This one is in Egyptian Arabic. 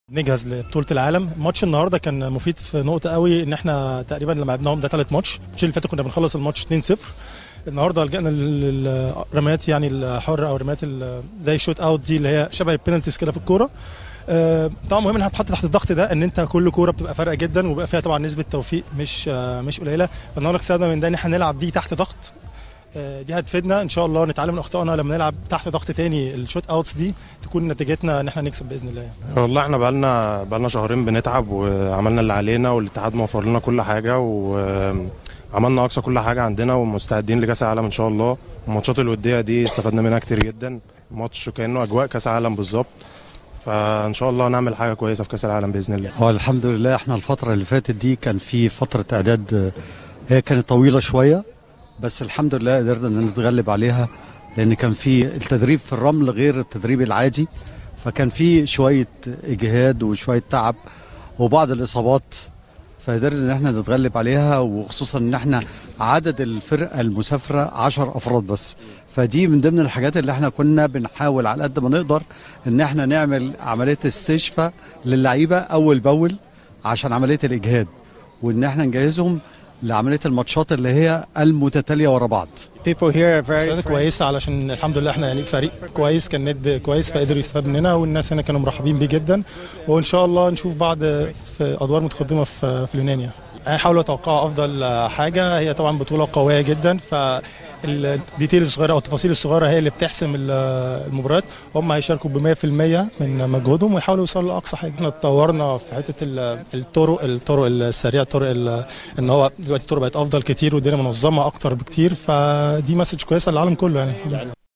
نجهز لبطوله العالم ماتش النهارده كان مفيد في نقطه قوي ان احنا تقريبا لما لعبناهم ده ثالث ماتش الماتش اللي فات كنا بنخلص الماتش 2-0 النهارده لجأنا للرميات يعني الحره او رميات ال- زي الشوت اوت دي اللي هي شبه البينالتيز كده في الكوره آه، طبعا مهم انها تتحط تحت الضغط ده ان انت كل كوره بتبقى فارقه جدا وبيبقى فيها طبعا نسبه توفيق مش آه، مش قليله فالنهارده كسبنا من ده ان احنا نلعب دي تحت ضغط آه، دي هتفيدنا ان شاء الله نتعلم من اخطائنا لما نلعب تحت ضغط تاني الشوت اوتس دي تكون نتيجتنا ان احنا نكسب باذن الله والله احنا بقالنا بقالنا شهرين بنتعب وعملنا اللي علينا والاتحاد موفر لنا كل حاجه وعملنا اقصى كل حاجه عندنا ومستعدين لكاس العالم ان شاء الله الماتشات الوديه دي استفدنا منها كتير جدا ماتش كانه اجواء كاس عالم بالظبط فان شاء الله نعمل حاجه كويسه في كاس العالم باذن الله هو الحمد لله احنا الفترة اللي فاتت دي كان في فترة اعداد آه، هي كانت طويلة شوية بس الحمد لله قدرنا ان نتغلب عليها لان كان في التدريب في الرمل غير التدريب العادي فكان في شوية اجهاد وشوية تعب وبعض الاصابات فقدرنا ان احنا نتغلب عليها وخصوصا ان احنا عدد الفرقة المسافرة عشر افراد بس فدي من ضمن الحاجات اللي احنا كنا بنحاول على قد ما نقدر ان احنا نعمل عملية استشفاء للعيبة اول باول عشان عملية الاجهاد وان احنا نجهزهم لعملية الماتشات اللي هي المتتالية ورا بعض People here are very استفادة friendly. كويسة علشان الحمد لله احنا يعني فريق كويس كان ند كويس فقدروا يستفاد مننا والناس هنا كانوا مرحبين بيه جدا وان شاء الله نشوف بعض في ادوار متقدمة في في اليونان يعني. هيحاولوا يتوقعوا افضل حاجة هي طبعا بطولة قوية جدا فالديتيلز الصغيرة او التفاصيل الصغيرة هي اللي بتحسم ال- المباريات هم هيشاركوا ب 100% من مجهودهم ويحاولوا يوصلوا لاقصى حاجة احنا اتطورنا في حتة ال- الطرق الطرق السريعة الطرق ال- ان هو دلوقتي الطرق بقت افضل كتير والدنيا منظمة اكتر بكتير فدي مسج كويسة للعالم كله يعني